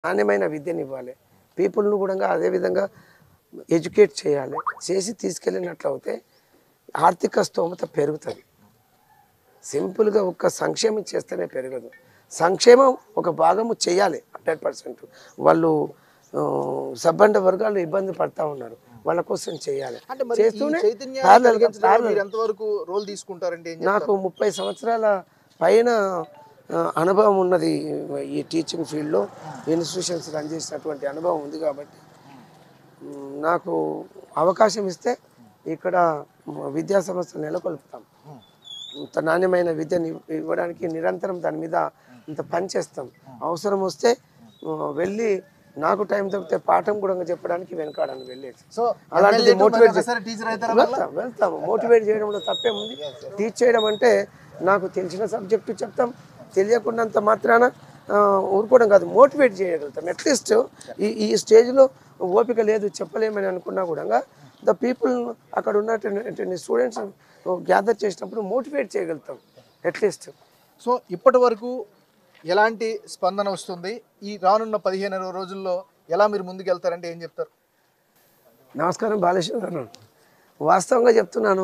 నాణ్యమైన విద్యను ఇవ్వాలి పీపుల్ను కూడా అదేవిధంగా ఎడ్యుకేట్ చేయాలి చేసి తీసుకెళ్ళినట్లు అయితే ఆర్థిక స్తోమత పెరుగుతుంది సింపుల్గా ఒక్క సంక్షేమం చేస్తేనే పెరగదు సంక్షేమం ఒక భాగము చేయాలి హండ్రెడ్ పర్సెంట్ వాళ్ళు ఆ, సబ్బండ వర్గాలు ఇబ్బంది పడతా ఉన్నారు వాళ్ళ కోసం చేయాలి అంటే మరి ఈ చేస్తూనే చైతన్యాన్ని parallel గా- కలిగించడంలో parallel మీరు ఎంతవరకు రోల్ తీసుకుంటారంటే ఏం నాకు ముప్పై సంవత్సరాల పైన ఆ, అనుభవం ఉన్నది ఈ టీచింగ్ ఫీల్డ్లో ఇన్స్టిట్యూషన్స్ రన్ చేసినటువంటి అనుభవం ఉంది కాబట్టి మ్, నాకు అవకాశం ఇస్తే ఇక్కడ మ్, విద్యా సంస్థలు నెలకొల్పుతాం ఇంత నాణ్యమైన విద్యను ఇవ్- ఇవ్వడానికి నిరంతరం దాని మీద ఇంత పని చేస్తాం అవసరం వస్తే ఆ, వెళ్ళి నాకు టైం దొరికితే పాఠం కూడా చెప్పడానికి వెనకాడని వెళ్ళేసి సో అలాంటిది మోటివేట్ టీచర్ అవుతారా వెళ్తాం వెళ్తాం మోటివేట్ చేయడంలో తప్పేముంది టీచ్ చేయడం అంటే నాకు తెలిసిన సబ్జెక్టు చెప్తాం తెలియకున్నంత మాత్రాన ఆ, ఊరుకోవడం కాదు మోటివేట్ చేయగలుగుతాం అట్లీస్ట్ ఈ ఈ స్టేజ్లో ఓపిక లేదు చెప్పలేమని అనుకున్నా కూడా ద పీపుల్ అక్కడ ఉన్నటువంటి స్టూడెంట్స్ గ్యాదర్ చేసినప్పుడు మోటివేట్ చేయగలుగుతాం అట్లీస్ట్ సో ఇప్పటి వరకు ఎలాంటి స్పందన వస్తుంది ఈ రానున్న పదిహేను ఇరవై రోజుల్లో ఎలా మీరు ముందుకెళ్తారంటే ఏం చెప్తారు నమస్కారం బాలేశ్వర్ గారు వాస్తవంగా చెప్తున్నాను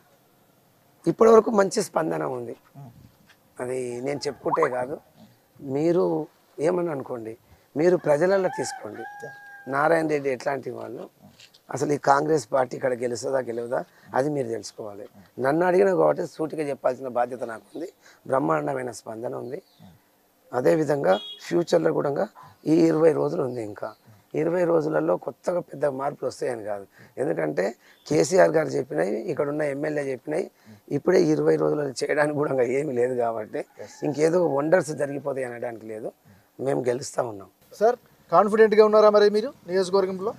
ఇప్పటివరకు మంచి స్పందన ఉంది అది నేను చెప్పుకుంటే కాదు మీరు ఏమని అనుకోండి మీరు ప్రజలలో తీసుకోండి నారాయణ రెడ్డి ఎట్లాంటి వాళ్ళు అసలు ఈ కాంగ్రెస్ పార్టీ ఇక్కడ గెలుస్తుందా గెలవదా అది మీరు తెలుసుకోవాలి నన్ను అడిగిన కాబట్టి సూటిగా చెప్పాల్సిన బాధ్యత నాకు ఉంది బ్రహ్మాండమైన స్పందన ఉంది అదేవిధంగా ఫ్యూచర్లో కూడా ఈ ఇరవై రోజులు ఉంది ఇంకా ఇరవై రోజులలో కొత్తగా పెద్ద మార్పులు వస్తాయని కాదు ఎందుకంటే కేసీఆర్ గారు చెప్పినవి ఇక్కడ ఉన్న ఎమ్మెల్యే చెప్పినవి ఇప్పుడే ఇరవై రోజులలో చేయడానికి కూడా ఇంకా ఏమీ లేదు కాబట్టి ఇంకేదో వండర్స్ జరిగిపోతాయి అనడానికి లేదు మేము గెలుస్తూ ఉన్నాం సార్ కాన్ఫిడెంట్గా ఉన్నారా మరి మీరు నియోజకవర్గంలో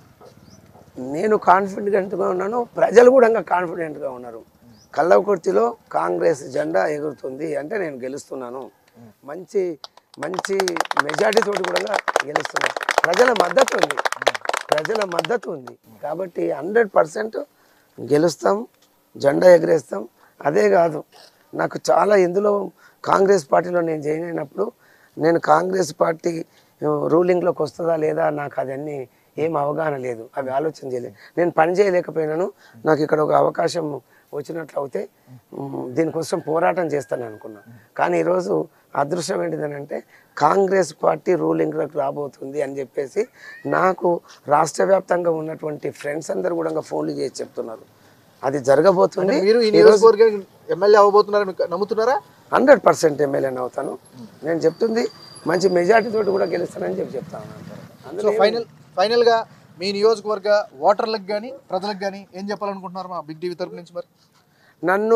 నేను కాన్ఫిడెంట్గా ఉన్నాను ప్రజలు కూడా ఇంకా కాన్ఫిడెంట్గా ఉన్నారు కల్లవకుర్తిలో కాంగ్రెస్ జెండా ఎగురుతుంది అంటే నేను గెలుస్తున్నాను మంచి మంచి మెజార్టీ తోటి కూడా గెలుస్తున్నాను ప్రజల మద్దతు ఉంది ప్రజల మద్దతు ఉంది కాబట్టి హండ్రెడ్ పర్సెంట్ గెలుస్తాం జెండా ఎగరేస్తాం అదే కాదు నాకు చాలా ఇందులో కాంగ్రెస్ పార్టీలో నేను జాయిన్ అయినప్పుడు నేను కాంగ్రెస్ పార్టీ ఆ, రూలింగ్లోకి వస్తుందా లేదా నాకు అదన్నీ ఏం అవగాహన లేదు అవి ఆలోచన చేయలేదు నేను పని చేయలేకపోయినాను నాకు ఇక్కడ ఒక అవకాశం వచ్చినట్లు అయితే ఉమ్, దీనికోసం పోరాటం చేస్తాను అనుకున్నా కానీ ఈరోజు అదృష్టం ఏంటిదనంటే కాంగ్రెస్ పార్టీ రూలింగ్లోకి రాబోతుంది అని చెప్పేసి నాకు రాష్ట్ర వ్యాప్తంగా ఉన్నటువంటి ఫ్రెండ్స్ అందరు కూడా ఫోన్లు చేసి చెప్తున్నారు అది జరగబోతుంది మీరు ఈ నియోజకవర్గానికి ఎమ్మెల్యే అవ్వబోతున్నారని నమ్ముతున్నారా హండ్రెడ్ పర్సెంట్ ఎమ్మెల్యేని అవుతాను నేను చెప్తుంది మంచి మెజార్టీ తోటి కూడా గెలుస్తానని చెప్పి చెప్తాను సో అందులో ఫైనల్ ఫైనల్గా మీ నియోజకవర్గ ఓటర్లకు కానీ ప్రజలకు కానీ ఏం చెప్పాలనుకుంటున్నారు మా బిగ్ టీవీ తరపు నుంచి మరి నన్ను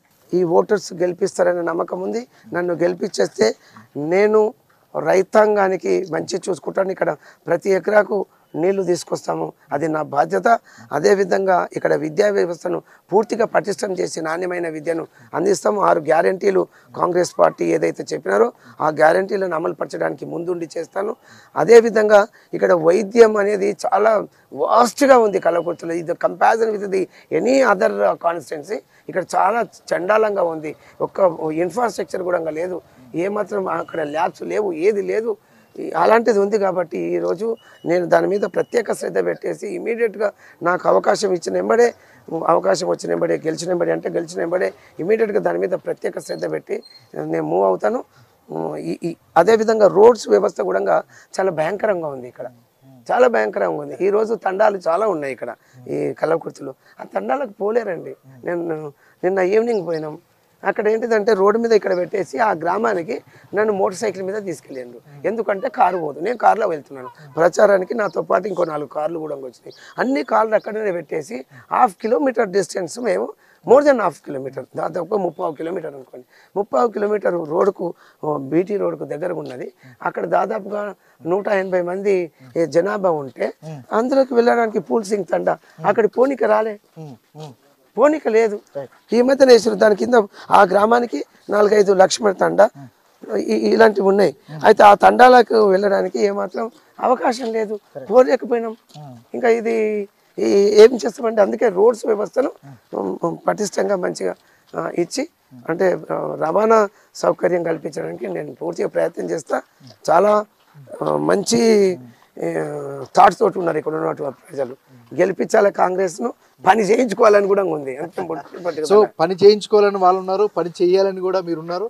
ఈ ఓటర్స్ గెలిపిస్తారనే నమ్మకం ఉంది నన్ను గెలిపించేస్తే నేను రైతాంగానికి మంచి చూసుకుంటాను ఇక్కడ ప్రతి ఎకరాకు నీళ్లు తీసుకొస్తాము అది నా బాధ్యత అదేవిధంగా ఇక్కడ విద్యా వ్యవస్థను పూర్తిగా పటిష్టం చేసి నాణ్యమైన విద్యను అందిస్తాము ఆరు గ్యారంటీలు కాంగ్రెస్ పార్టీ ఏదైతే చెప్పినారో ఆ గ్యారంటీలను అమలుపరచడానికి ముందుండి చేస్తాను అదేవిధంగా ఇక్కడ వైద్యం అనేది చాలా వాస్ట్గా ఉంది కలకుర్తిలో ఇది comparison with the any other constituency ఇక్కడ చాలా చండాలంగా ఉంది ఒక్క ఇన్ఫ్రాస్ట్రక్చర్ కూడా ఇంకా లేదు ఏమాత్రం అక్కడ ల్యాబ్స్ లేవు ఏది లేదు ఈ- అలాంటిది ఉంది కాబట్టి ఈరోజు నేను దాని మీద ప్రత్యేక శ్రద్ధ పెట్టేసి ఇమీడియట్గా నాకు అవకాశం ఇచ్చిన వెంబడే అవకాశం వచ్చిన వెంబడే గెలిచిన వెంబడే అంటే గెలిచిన వెంబడే ఇమీడియట్గా దాని మీద ప్రత్యేక శ్రద్ధ పెట్టి నేను మూవ్ అవుతాను ఉమ్, ఈ ఈ అదేవిధంగా రోడ్స్ వ్యవస్థ కూడా చాలా భయంకరంగా ఉంది ఇక్కడ చాలా భయంకరంగా ఉంది ఈ రోజు తండాలు చాలా ఉన్నాయి ఇక్కడ ఈ కల్లకుర్తిలో ఆ తండాలకు పోలేరండి నేను నిన్న ఈవినింగ్ పోయినాం అక్కడ ఏంటిదంటే రోడ్డు మీద ఇక్కడ పెట్టేసి ఆ గ్రామానికి నన్ను మోటార్ సైకిల్ మీద తీసుకెళ్ళిండ్రు ఎందుకంటే కారు పోదు నేను కారులో వెళ్తున్నాను ప్రచారానికి నాతో పాటు ఇంకో నాలుగు కార్లు కూడా వచ్చినాయి అన్ని కార్లు అక్కడనే పెట్టేసి హాఫ్ కిలోమీటర్ డిస్టెన్స్ మేము మోర్ దెన్ హాఫ్ కిలోమీటర్ దాదాపు ముప్పావు కిలోమీటర్ అనుకోండి ముప్పావు కిలోమీటర్ రోడ్డుకు బీటీ రోడ్డుకు దగ్గరగా ఉన్నది అక్కడ దాదాపుగా నూట ఎనభై మంది ఏ, జనాభా ఉంటే అందులోకి వెళ్ళడానికి పూల్ సింగ్ తండ అక్కడి పోనీకి రాలే పోనీక లేదు ఈ మధ్యన వేసారు దాని కింద ఆ గ్రామానికి నాలుగైదు లక్ష్మణ తండ ఈ- ఇలాంటివి ఉన్నాయి అయితే ఆ తండాలకు వెళ్ళడానికి ఏమాత్రం అవకాశం లేదు పోలేకపోయినాం ఇంకా ఇది ఈ- ఏం చేస్తామంటే అందుకే రోడ్స్ వ్యవస్థను ఉమ్, పటిష్టంగా మంచిగా ఆ, ఇచ్చి అంటే ఆ, రవాణా సౌకర్యం కల్పించడానికి నేను పూర్తిగా ప్రయత్నం చేస్తా చాలా ఆ, మంచి థాట్స్ తోటి ఉన్నారు ఇక్కడ ఉన్నటువంటి ప్రజలు గెలిపించాలి కాంగ్రెస్ను పని చేయించుకోవాలని కూడా ఉంది అంతే సో పని చేయించుకోవాలని వాళ్ళు ఉన్నారు పని చేయాలని కూడా మీరు ఉన్నారు